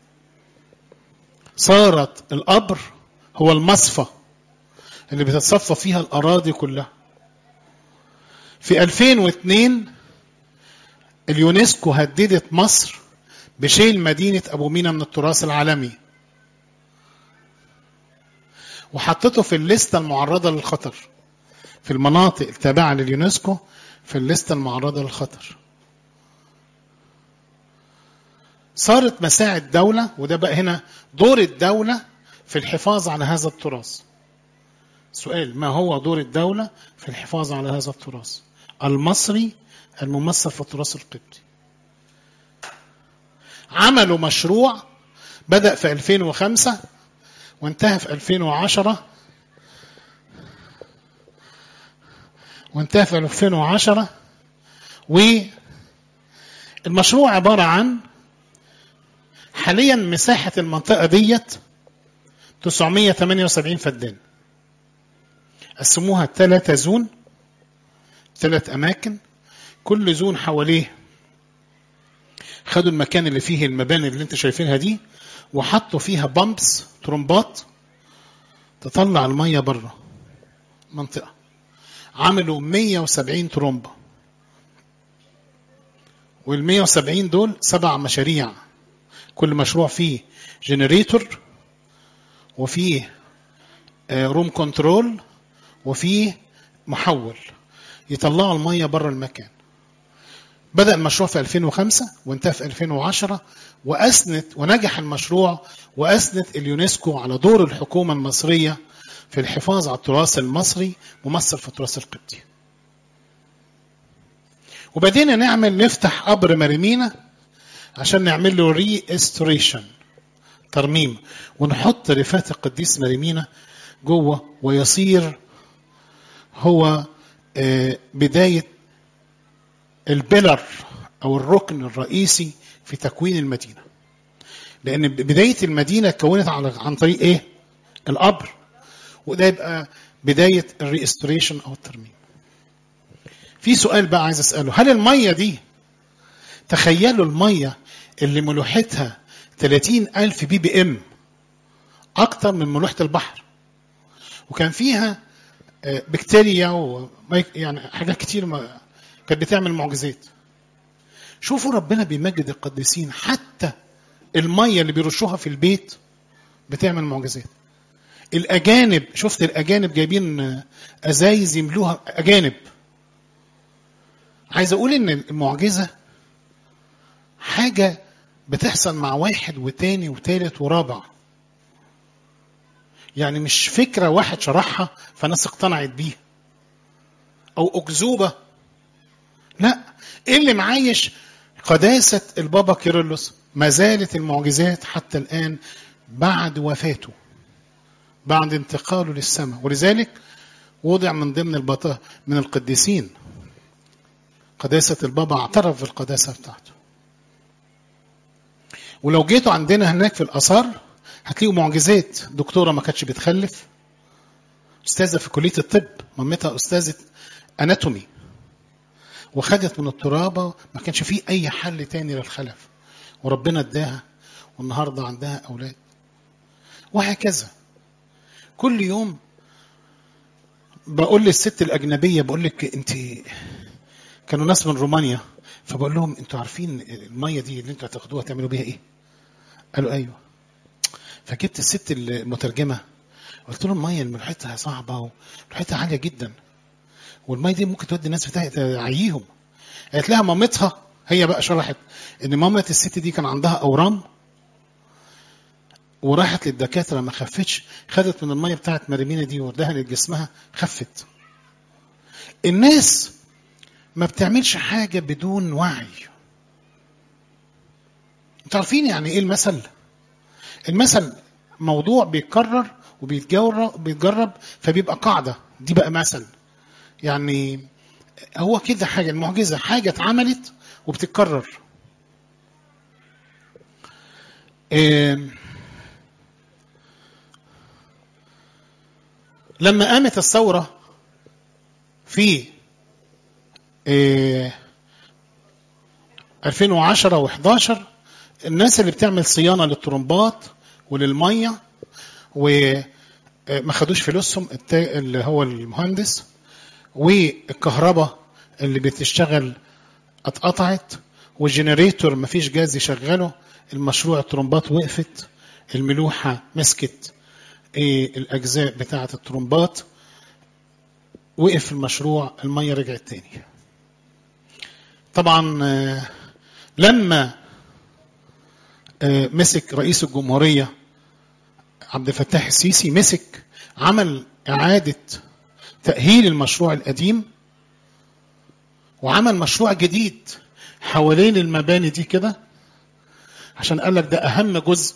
صارت القبر هو المصفى اللي بتتصفى فيها الاراضي كلها في 2002 اليونسكو هددت مصر بشيل مدينه ابو مينا من التراث العالمي وحطته في الليسته المعرضه للخطر في المناطق التابعه لليونسكو في الليسته المعرضه للخطر صارت مساعي الدولة وده بقى هنا دور الدولة في الحفاظ على هذا التراث سؤال ما هو دور الدولة في الحفاظ على هذا التراث المصري الممثل في التراث القبطي عملوا مشروع بدأ في 2005 وانتهى في 2010 وانتهى في 2010 والمشروع عبارة عن حاليا مساحة المنطقة ديت 978 فدان قسموها ثلاثة زون ثلاث أماكن كل زون حواليه خدوا المكان اللي فيه المباني اللي انت شايفينها دي وحطوا فيها بامبس ترمبات تطلع المية بره منطقة عملوا 170 ترومبة وال 170 دول سبع مشاريع كل مشروع فيه جنريتور وفيه روم كنترول وفيه محول يطلعوا المية بره المكان بدأ المشروع في 2005 وانتهى في 2010 وأسند ونجح المشروع وأسند اليونسكو على دور الحكومة المصرية في الحفاظ على التراث المصري ممثل في التراث القبطي وبدينا نعمل نفتح قبر مريمينا عشان نعمل له ري استوريشن ترميم ونحط رفات القديس مريمينا جوه ويصير هو بداية البلر أو الركن الرئيسي في تكوين المدينة لأن بداية المدينة كونت عن طريق إيه؟ القبر وده يبقى بداية الريستوريشن أو الترميم في سؤال بقى عايز أسأله هل المية دي تخيلوا المية اللي ملوحتها 30 ألف بي بي إم أكتر من ملوحة البحر وكان فيها بكتيريا و يعني حاجات كتير ما كانت بتعمل معجزات شوفوا ربنا بيمجد القديسين حتى المية اللي بيرشوها في البيت بتعمل معجزات الأجانب شفت الأجانب جايبين أزايز يملوها أجانب عايز أقول إن المعجزة حاجة بتحصل مع واحد وتاني وتالت ورابع يعني مش فكرة واحد شرحها فناس اقتنعت بيها أو أكذوبة لا إيه اللي معايش قداسة البابا كيرلس ما زالت المعجزات حتى الآن بعد وفاته بعد انتقاله للسماء ولذلك وضع من ضمن البطا من القديسين قداسة البابا اعترف بالقداسة بتاعته ولو جيتوا عندنا هناك في الآثار هتلاقوا معجزات دكتورة ما كانتش بتخلف أستاذة في كلية الطب مامتها أستاذة أناتومي وخدت من الترابة ما كانش فيه أي حل تاني للخلف وربنا اداها والنهاردة عندها أولاد وهكذا كل يوم بقول للست الأجنبية بقول لك أنت كانوا ناس من رومانيا فبقول لهم أنتوا عارفين المية دي اللي أنتوا هتاخدوها تعملوا بيها إيه؟ قالوا أيوه فجبت الست المترجمة قلت لهم المية ملوحتها صعبة وملوحتها عالية جدا والمية دي ممكن تودي الناس بتاعي تعييهم قالت لها مامتها هي بقى شرحت ان مامة الست دي كان عندها اورام وراحت للدكاتره ما خفتش خدت من الميه بتاعت مريمينا دي وردها لجسمها خفت الناس ما بتعملش حاجه بدون وعي انتوا عارفين يعني ايه المثل المثل موضوع بيتكرر وبيتجرب بيتجرب فبيبقى قاعده دي بقى مثل يعني هو كده حاجه المعجزه حاجه اتعملت وبتتكرر إيه لما قامت الثورة في إيه 2010 و11 الناس اللي بتعمل صيانة للطرمبات وللمية وما خدوش فلوسهم اللي هو المهندس والكهرباء اللي بتشتغل اتقطعت والجنريتور مفيش جاز يشغله المشروع الطرمبات وقفت الملوحة مسكت إيه الاجزاء بتاعه الترمبات وقف المشروع الميه رجعت تاني طبعا آه، لما آه، مسك رئيس الجمهوريه عبد الفتاح السيسي مسك عمل اعاده تاهيل المشروع القديم وعمل مشروع جديد حوالين المباني دي كده عشان قال لك ده اهم جزء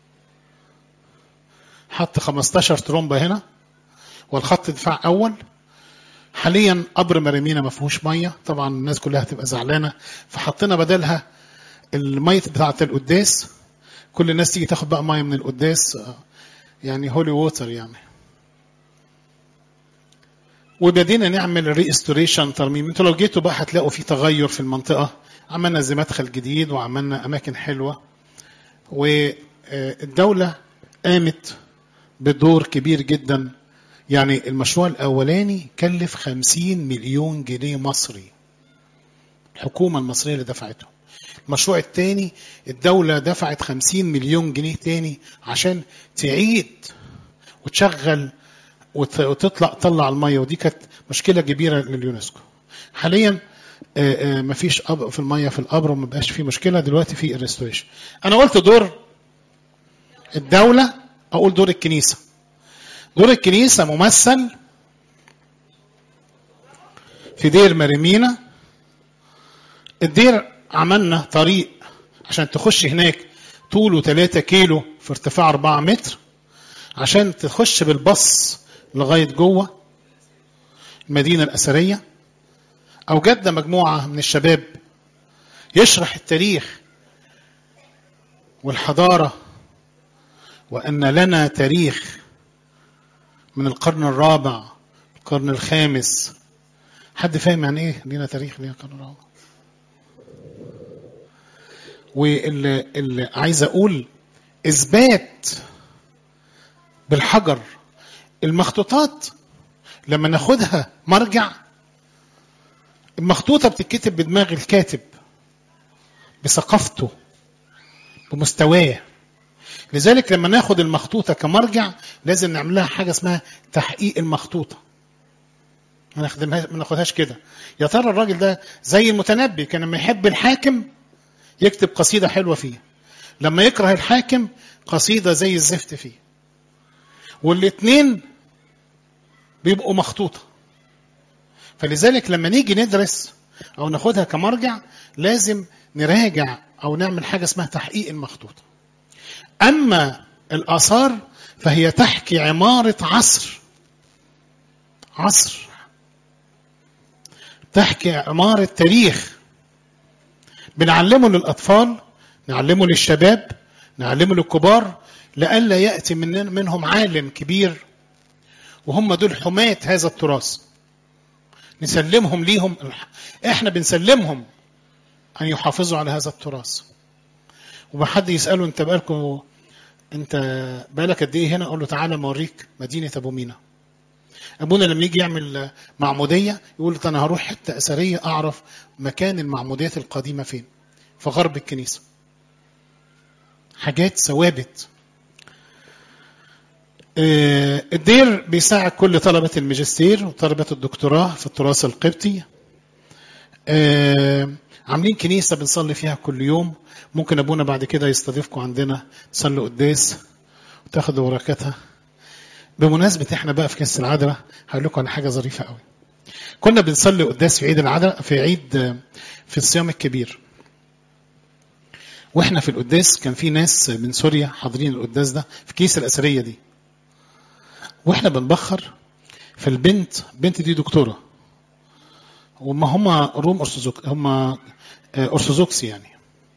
حط 15 ترومبه هنا والخط دفاع اول حاليا قبر مريمينا ما فيهوش ميه طبعا الناس كلها هتبقى زعلانه فحطينا بدلها الميه بتاعه القداس كل الناس تيجي تاخد بقى ميه من القداس آه، يعني هولي ووتر يعني وبدينا نعمل ريستوريشن ترميم انتوا لو جيتوا بقى هتلاقوا في تغير في المنطقه عملنا زي مدخل جديد وعملنا اماكن حلوه والدوله قامت بدور كبير جدا يعني المشروع الاولاني كلف 50 مليون جنيه مصري الحكومه المصريه اللي دفعته المشروع الثاني الدوله دفعت 50 مليون جنيه تاني عشان تعيد وتشغل وت- وتطلع تطلع الميه ودي كانت مشكله كبيره لليونسكو حاليا آه، آه، مفيش قبر في الميه في القبر وما بقاش في مشكله دلوقتي في الريستوريشن انا قلت دور الدوله اقول دور الكنيسه دور الكنيسه ممثل في دير مريمينا الدير عملنا طريق عشان تخش هناك طوله 3 كيلو في ارتفاع 4 متر عشان تخش بالبص لغايه جوه المدينه الاثريه اوجدنا مجموعه من الشباب يشرح التاريخ والحضاره وان لنا تاريخ من القرن الرابع القرن الخامس حد فاهم يعني ايه لينا تاريخ لينا القرن الرابع واللي اللي عايز اقول اثبات بالحجر المخطوطات لما ناخدها مرجع المخطوطة بتتكتب بدماغ الكاتب بثقافته بمستواه لذلك لما ناخد المخطوطة كمرجع لازم نعمل لها حاجة اسمها تحقيق المخطوطة ما ناخدهاش ما ناخدهاش كده يا ترى الراجل ده زي المتنبي كان لما يحب الحاكم يكتب قصيدة حلوة فيه لما يكره الحاكم قصيدة زي الزفت فيه والاتنين بيبقوا مخطوطة فلذلك لما نيجي ندرس او ناخدها كمرجع لازم نراجع او نعمل حاجة اسمها تحقيق المخطوطة اما الاثار فهي تحكي عمارة عصر عصر تحكي عمارة تاريخ بنعلمه للأطفال نعلمه للشباب نعلمه للكبار لئلا يأتي من منهم عالم كبير وهم دول حماة هذا التراث نسلمهم ليهم احنا بنسلمهم ان يحافظوا على هذا التراث وما حد يساله انت بقالكم انت بالك قد ايه هنا اقول له تعالى اوريك مدينه ابو مينا ابونا لما يجي يعمل معموديه يقول له انا هروح حته اثريه اعرف مكان المعموديات القديمه فين في غرب الكنيسه حاجات ثوابت آه، الدير بيساعد كل طلبة الماجستير وطلبة الدكتوراه في التراث القبطي آه، عاملين كنيسة بنصلي فيها كل يوم ممكن أبونا بعد كده يستضيفكم عندنا تصلوا قداس وتاخدوا بركاتها بمناسبة احنا بقى في كنيسة العذراء هقول لكم على حاجة ظريفة قوي كنا بنصلي قداس في عيد العذراء في عيد آه، في الصيام الكبير واحنا في القداس كان في ناس من سوريا حاضرين القداس ده في الكنيسة الأثرية دي واحنا بنبخر فالبنت بنت دي دكتوره وما هم روم ارثوذكس هم آه، ارثوذكس يعني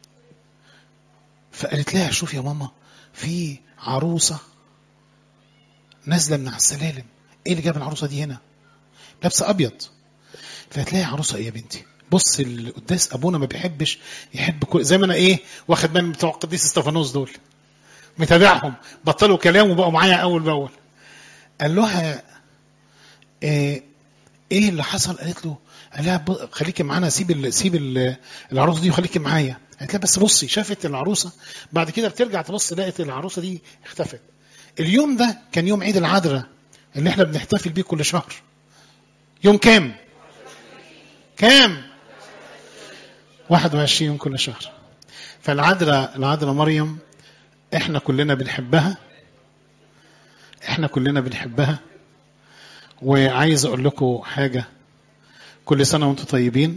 فقالت لها شوف يا ماما في عروسه نازله من على السلالم ايه اللي جاب العروسه دي هنا لابسه ابيض فقالت لها يا عروسه ايه يا بنتي بص القداس ابونا ما بيحبش يحب كل زي ما انا ايه واخد بالي من بتوع القديس استفانوس دول متابعهم بطلوا كلام وبقوا معايا اول باول قال لها ايه, إيه اللي حصل قالت له قال لها ب- خليكي معانا سيب ال سيب ال العروسه دي وخليكي معايا قالت لها بس بصي شافت العروسه بعد كده بترجع تبص لقت العروسه دي اختفت اليوم ده كان يوم عيد العذراء اللي احنا بنحتفل بيه كل شهر يوم كام كام 21 يوم كل شهر فالعذراء العذراء مريم احنا كلنا بنحبها احنا كلنا بنحبها وعايز اقول لكم حاجه كل سنه وانتم طيبين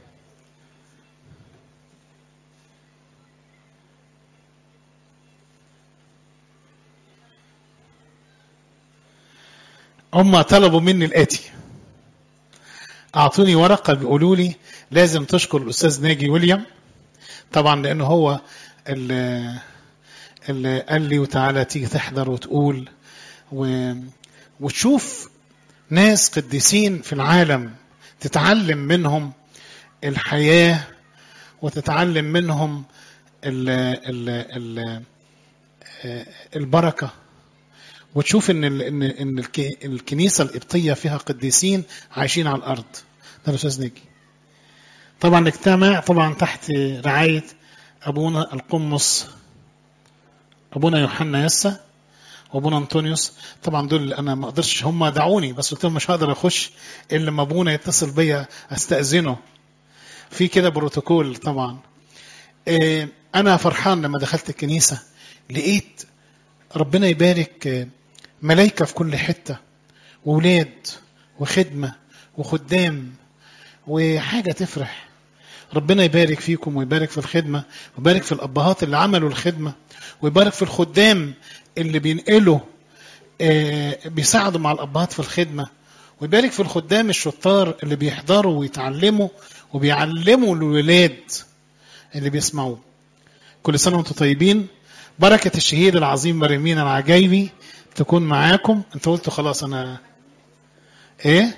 هم طلبوا مني الاتي اعطوني ورقه بيقولوا لي لازم تشكر الاستاذ ناجي ويليام طبعا لانه هو اللي, اللي قال لي وتعالى تيجي تحضر وتقول و... وتشوف ناس قديسين في العالم تتعلم منهم الحياه وتتعلم منهم ال ال ال البركه وتشوف ان ال ان ان الك- الكنيسه القبطيه فيها قديسين عايشين على الارض ده الاستاذ ناجي طبعا الاجتماع طبعا تحت رعايه ابونا القمص ابونا يوحنا يسا وابونا انطونيوس طبعا دول انا ما اقدرش هم دعوني بس قلت لهم مش هقدر اخش الا لما ابونا يتصل بيا استاذنه في كده بروتوكول طبعا إيه، انا فرحان لما دخلت الكنيسه لقيت ربنا يبارك آه، ملايكه في كل حته وولاد وخدمه وخدام وحاجه تفرح ربنا يبارك فيكم ويبارك في الخدمه ويبارك في الابهات اللي عملوا الخدمه ويبارك في الخدام اللي بينقلوا آه، بيساعدوا مع الابهات في الخدمه ويبارك في الخدام الشطار اللي بيحضروا ويتعلموا وبيعلموا الولاد اللي بيسمعوه كل سنه وانتم طيبين بركه الشهيد العظيم مريمين العجايبي تكون معاكم انت قلت خلاص انا ايه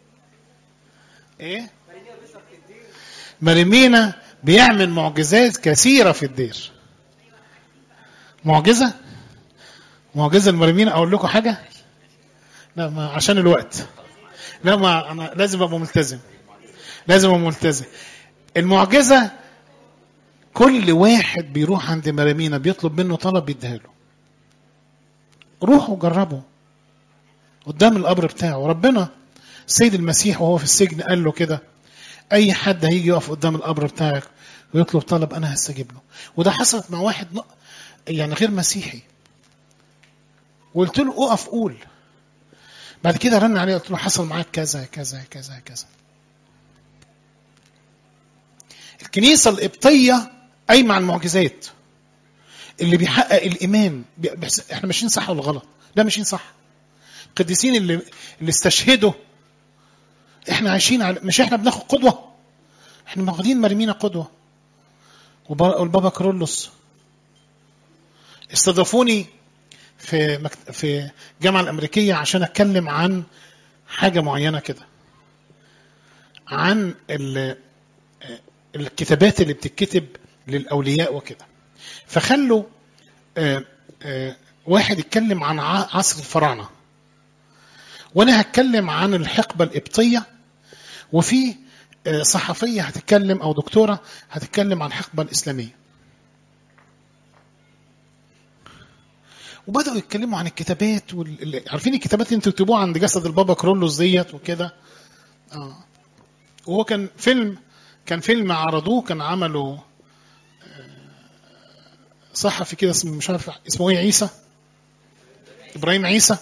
ايه مريمينا بيعمل معجزات كثيره في الدير معجزه معجزه المريمينا اقول لكم حاجه لا ما عشان الوقت لا ما انا لازم ابقى ملتزم لازم ابقى ملتزم المعجزه كل واحد بيروح عند مريمينا بيطلب منه طلب يديها له روحوا جربوا قدام القبر بتاعه ربنا السيد المسيح وهو في السجن قال له كده اي حد هيجي يقف قدام القبر بتاعك ويطلب طلب انا هستجيب له وده حصلت مع واحد ن- يعني غير مسيحي وقلت له اقف قول بعد كده رن عليه قلت له حصل معاك كذا كذا كذا كذا الكنيسه القبطيه قايمه على المعجزات اللي بيحقق الايمان بي- بيحس- احنا ماشيين صح ولا غلط لا ماشيين صح القديسين اللي اللي استشهدوا احنا عايشين على مش احنا بناخد قدوه احنا واخدين مرمينا قدوه وب- والبابا كارولوس استضافوني في مكت... في الجامعه الامريكيه عشان اتكلم عن حاجه معينه كده عن ال... الكتابات اللي بتتكتب للاولياء وكده فخلوا آه، آه، واحد يتكلم عن ع- عصر الفراعنه وانا هتكلم عن الحقبه القبطيه وفي آه، صحفيه هتتكلم او دكتوره هتتكلم عن الحقبه الاسلاميه وبداوا يتكلموا عن الكتابات وال... ال- عارفين الكتابات اللي انتوا تكتبوها عند جسد البابا كرولوس ديت وكده اه وهو كان فيلم كان فيلم عرضوه كان عمله آه، صحفي كده اسمه مش عارف اسمه ايه عيسى ابراهيم عيسى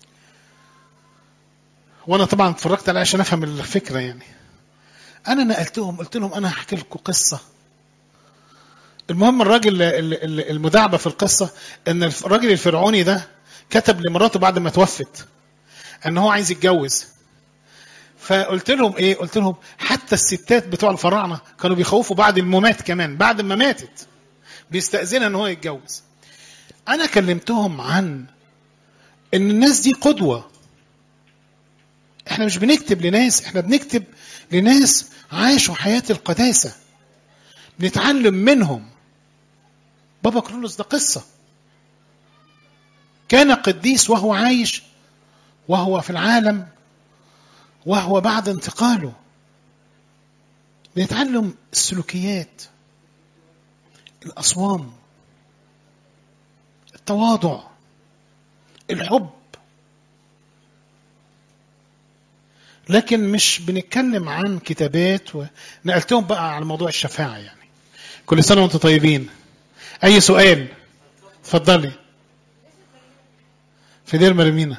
وانا طبعا اتفرجت عليه عشان افهم الفكره يعني انا نقلتهم قلت لهم انا هحكي لكم قصه المهم الراجل ال- ال- المداعبه في القصه ان الف- الراجل الفرعوني ده كتب لمراته بعد ما توفت ان هو عايز يتجوز فقلت لهم ايه قلت لهم حتى الستات بتوع الفراعنه كانوا بيخوفوا بعد الممات كمان بعد ما ماتت بيستأذنها ان هو يتجوز انا كلمتهم عن ان الناس دي قدوه احنا مش بنكتب لناس احنا بنكتب لناس عاشوا حياه القداسه بنتعلم منهم بابا كرولوس ده قصه كان قديس وهو عايش وهو في العالم وهو بعد انتقاله بنتعلم السلوكيات الأصوام التواضع الحب لكن مش بنتكلم عن كتابات ونقلتهم بقى على موضوع الشفاعة يعني كل سنة وانتم طيبين أي سؤال اتفضلي في دير مرمينا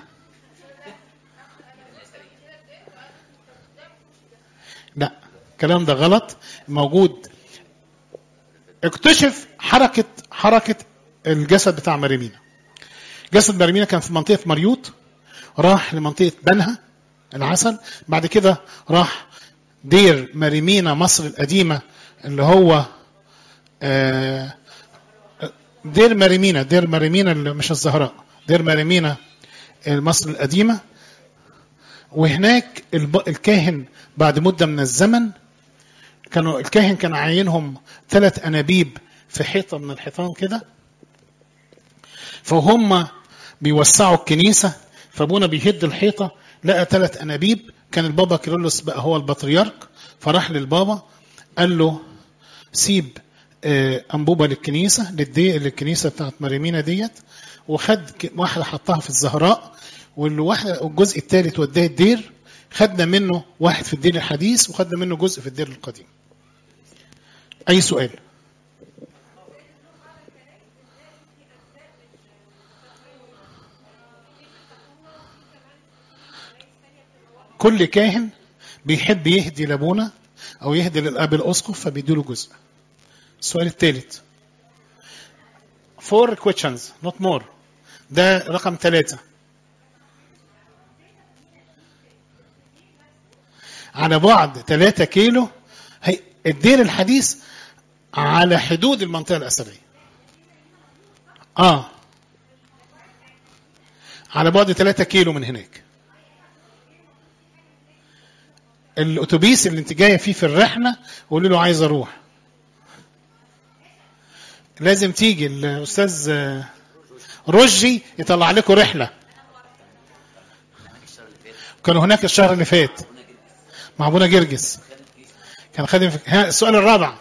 لا الكلام ده غلط موجود اكتشف حركة حركة الجسد بتاع مريمينا جسد مريمينا كان في منطقة مريوط راح لمنطقة بنها العسل بعد كده راح دير مريمينا مصر القديمة اللي هو آه، دير مريمينا دير مريمينا اللي مش الزهراء دير مريمينا مصر القديمة وهناك الب- الكاهن بعد مدة من الزمن كانوا الكاهن كان عاينهم ثلاث أنابيب في حيطة من الحيطان كده فهم بيوسعوا الكنيسة فابونا بيهد الحيطة لقى ثلاث أنابيب كان البابا كيرلس بقى هو البطريرك فراح للبابا قال له سيب آه، أنبوبة للكنيسة للدي للكنيسة بتاعت مريمينا ديت وخد ك- واحدة حطها في الزهراء والواحدة والجزء الثالث وداه الدير خدنا منه واحد في الدير الحديث وخدنا منه جزء في الدير القديم أي سؤال كل كاهن بيحب يهدي لابونا او يهدي للاب الاسقف فبيديله جزء السؤال الثالث four questions not more ده رقم ثلاثة على بعد 3 كيلو هي الدير الحديث على حدود المنطقة الأثرية اه على بعد 3 كيلو من هناك الاتوبيس اللي انت جايه فيه في الرحله قولي له عايز اروح لازم تيجي الاستاذ آه، رشدي يطلع لكم رحله كانوا هناك الشهر اللي فات مع ابونا جرجس كان خادم في... ها السؤال الرابع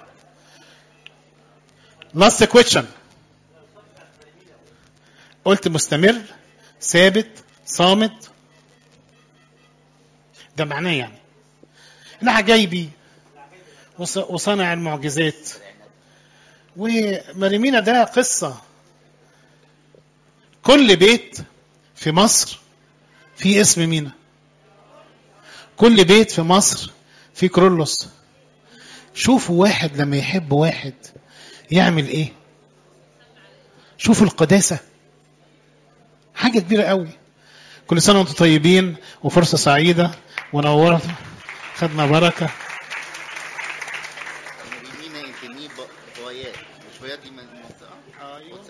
last question قلت مستمر ثابت صامت ده معناه يعني العجايبي وص- وصانع المعجزات ومريمينا ده قصة كل بيت في مصر في اسم مينا كل بيت في مصر في كرولوس شوفوا واحد لما يحب واحد يعمل ايه شوفوا القداسة حاجة كبيرة قوي كل سنة وانتم طيبين وفرصة سعيدة ونورت خدنا بركة Elimina el que ni bo- boyet. Boyet di man-